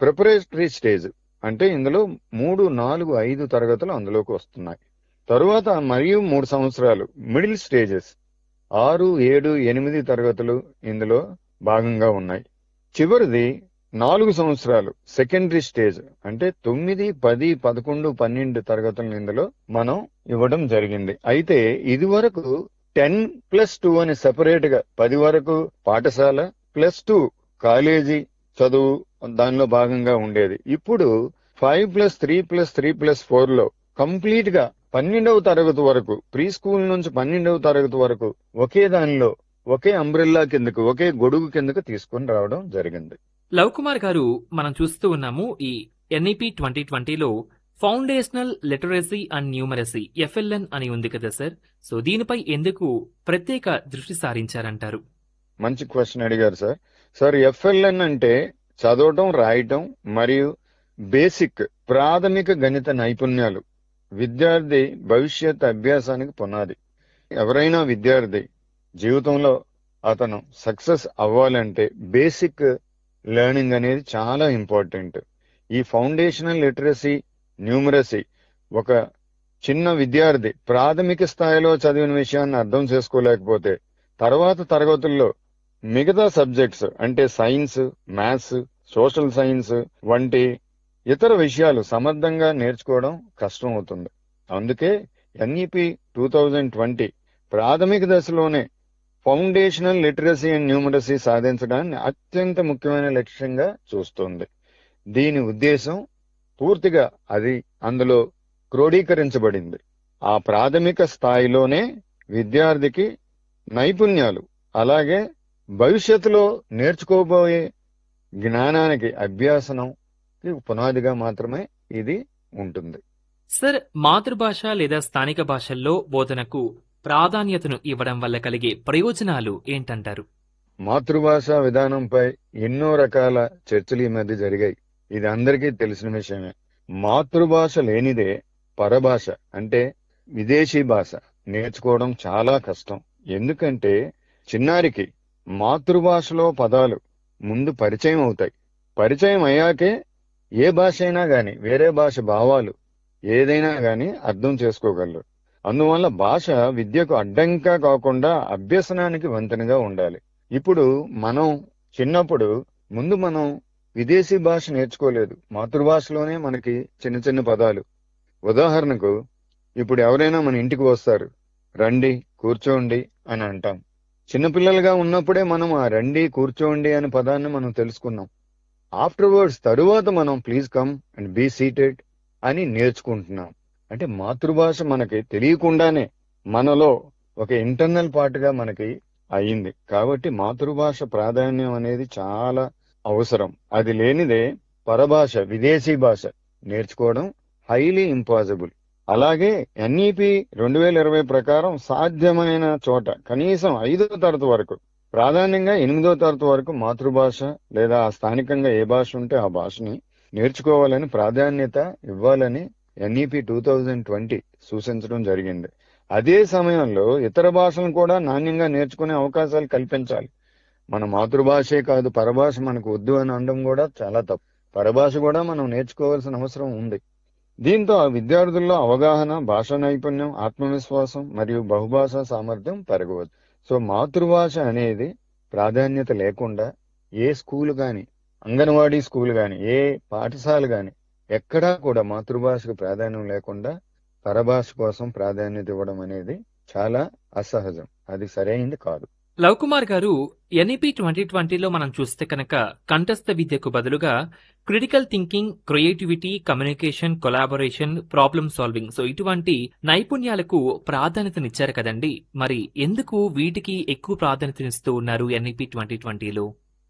preparatory stage అంటే ఇందులో మూడు నాలుగు ఐదు తరగతులు అందులోకి వస్తున్నాయి తరువాత మరియు మూడు సంవత్సరాలు మిడిల్ స్టేజెస్ ఆరు ఏడు ఎనిమిది తరగతులు ఇందులో భాగంగా ఉన్నాయి చివరిది నాలుగు సంవత్సరాలు సెకండరీ స్టేజ్ అంటే తొమ్మిది పది పదకొండు పన్నెండు తరగతులను ఇందులో మనం ఇవ్వడం జరిగింది అయితే ఇది వరకు టెన్ ప్లస్ టూ అని సెపరేట్ గా పది వరకు పాఠశాల ప్లస్ టూ కాలేజీ చదువు దానిలో భాగంగా ఉండేది ఇప్పుడు five plus three plus three plus four లో కంప్లీట్ గా పన్నెండవ తరగతి వరకు ప్రీ స్కూల్ నుంచి పన్నెండవ తరగతి వరకు ఒకే దానిలో ఒకే అంబ్రెల్లా కిందకు ఒకే గొడుగు కిందకు తీసుకొని రావడం జరిగింది లవ్ కుమార్ గారు మనం చూస్తూ ఉన్నాము ఈ ఎన్ఈపి ట్వంటీ ట్వంటీలో foundational literacy and numeracy FLN అని ఉంది కదా సార్ సో దీనిపై ఎందుకు ప్రత్యేక దృష్టి సారించారంటారు మంచి క్వశ్చన్ అడిగారు సార్ సార్ ఎఫ్ఎల్ఎన్ అంటే చదవటం రాయటం మరియు బేసిక్ ప్రాథమిక గణిత నైపుణ్యాలు విద్యార్థి భవిష్యత్ అభ్యాసానికి పునాది ఎవరైనా విద్యార్థి జీవితంలో అతను సక్సెస్ అవ్వాలంటే బేసిక్ లెర్నింగ్ అనేది చాలా ఇంపార్టెంట్ ఈ ఫౌండేషనల్ లిటరసీ న్యూమరసీ ఒక చిన్న విద్యార్థి ప్రాథమిక స్థాయిలో చదివిన విషయాన్ని అర్థం చేసుకోలేకపోతే తర్వాత తరగతుల్లో మిగతా సబ్జెక్ట్స్ అంటే సైన్స్ మ్యాథ్స్ సోషల్ సైన్స్ వంటి ఇతర విషయాలు సమర్థంగా నేర్చుకోవడం కష్టం అవుతుంది అందుకే ఎన్ఈపి టూ థౌజండ్ ట్వంటీ ప్రాథమిక దశలోనే ఫౌండేషనల్ లిటరసీ అండ్ న్యూమరసీ సాధించడాన్ని అత్యంత ముఖ్యమైన లక్ష్యంగా చూస్తుంది దీని ఉద్దేశం పూర్తిగా అది అందులో క్రోడీకరించబడింది ఆ ప్రాథమిక స్థాయిలోనే విద్యార్థికి నైపుణ్యాలు అలాగే భవిష్యత్తులో నేర్చుకోబోయే జ్ఞానానికి అభ్యాసనం పునాదిగా మాత్రమే ఇది ఉంటుంది సార్ మాతృభాష లేదా స్థానిక భాషల్లో బోధనకు ప్రాధాన్యతను ఇవ్వడం వల్ల కలిగే ప్రయోజనాలు ఏంటంటారు మాతృభాష విధానంపై ఎన్నో రకాల చర్చలు ఈ మధ్య జరిగాయి ఇది అందరికీ తెలిసిన విషయమే మాతృభాష లేనిదే పరభాష అంటే విదేశీ భాష నేర్చుకోవడం చాలా కష్టం ఎందుకంటే చిన్నారికి మాతృభాషలో పదాలు ముందు పరిచయం అవుతాయి పరిచయం అయ్యాకే ఏ భాష అయినా గాని వేరే భాష భావాలు ఏదైనా గాని అర్థం చేసుకోగలరు అందువల్ల భాష విద్యకు అడ్డంగా కాకుండా అభ్యసనానికి వంతెనగా ఉండాలి ఇప్పుడు మనం చిన్నప్పుడు ముందు మనం విదేశీ భాష నేర్చుకోలేదు మాతృభాషలోనే మనకి చిన్న చిన్న పదాలు ఉదాహరణకు ఇప్పుడు ఎవరైనా మన ఇంటికి వస్తారు రండి కూర్చోండి అని అంటాం చిన్నపిల్లలుగా ఉన్నప్పుడే మనం ఆ రండి కూర్చోండి అనే పదాన్ని మనం తెలుసుకున్నాం ఆఫ్టర్ వర్డ్స్ తరువాత మనం please come and be seated అని నేర్చుకుంటున్నాం అంటే మాతృభాష మనకి తెలియకుండానే మనలో ఒక ఇంటర్నల్ పార్ట్ గా మనకి అయింది కాబట్టి మాతృభాష ప్రాధాన్యం అనేది చాలా అవసరం అది లేనిదే పరభాష విదేశీ భాష నేర్చుకోవడం హైలీ ఇంపాసిబుల్ అలాగే ఎన్ఈపి రెండు వేల ఇరవై ప్రకారం సాధ్యమైన చోట కనీసం ఐదో తరగతి వరకు ప్రాధాన్యంగా ఎనిమిదో తరగతి వరకు మాతృభాష లేదా స్థానికంగా ఏ భాష ఉంటే ఆ భాషని నేర్చుకోవాలని ప్రాధాన్యత ఇవ్వాలని ఎన్ఈపి టూ థౌజండ్ ట్వంటీ సూచించడం జరిగింది అదే సమయంలో ఇతర భాషలను కూడా నాణ్యంగా నేర్చుకునే అవకాశాలు కల్పించాలి మన మాతృభాషే కాదు పరభాష మనకు వద్దు అని అనడం కూడా చాలా తప్పు పరభాష కూడా మనం నేర్చుకోవాల్సిన అవసరం ఉంది దీంతో ఆ విద్యార్థుల్లో అవగాహన భాషా నైపుణ్యం ఆత్మవిశ్వాసం మరియు బహుభాషా సామర్థ్యం పెరగవచ్చు సో మాతృభాష అనేది ప్రాధాన్యత లేకుండా ఏ స్కూల్ గాని అంగన్వాడీ స్కూల్ గాని ఏ పాఠశాల గాని ఎక్కడా కూడా మాతృభాషకు ప్రాధాన్యం లేకుండా పరభాష కోసం ప్రాధాన్యత ఇవ్వడం అనేది చాలా అసహజం అది సరైనది కాదు లవ్ కుమార్ గారు ఎన్ఈపి ట్వంటీ ట్వంటీలో మనం చూస్తే కనుక కంఠస్థ విద్యకు బదులుగా critical thinking creativity communication collaboration problem solving so ఇటువంటి నైపుణ్యాలకు ప్రాధాన్యతనిచ్చారు కదండి మరి ఎందుకు వీటికి ఎక్కువ ప్రాధాన్యతనిస్తూ ఉన్నారు ఎన్ఈపి ట్వంటీ ట్వంటీలో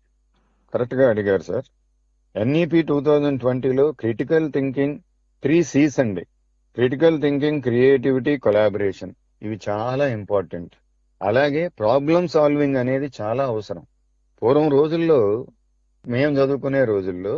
కరెక్ట్ గా అడిగారు సార్ ఎన్ఈపి టూ థౌజండ్ ట్వంటీలో క్రిటికల్ థింకింగ్ త్రీ సీస్ అండి క్రిటికల్ థింకింగ్ క్రియేటివిటీ కొలాబరేషన్ ఇవి చాలా ఇంపార్టెంట్ అలాగే ప్రాబ్లమ్ సాల్వింగ్ అనేది చాలా అవసరం పూర్వం రోజుల్లో మేము చదువుకునే రోజుల్లో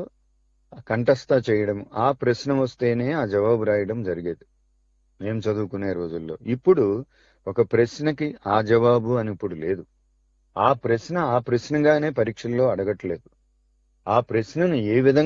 కంఠస్థ చేయడం ఆ ప్రశ్న వస్తేనే ఆ జవాబు రాయడం జరిగేది మేము చదువుకునే రోజుల్లో ఇప్పుడు ఒక ప్రశ్నకి ఆ జవాబు అని ఇప్పుడు లేదు ఆ ప్రశ్న ఆ ప్రశ్నగానే పరీక్షల్లో అడగట్లేదు ఆ ప్రశ్నను ఏ విధంగా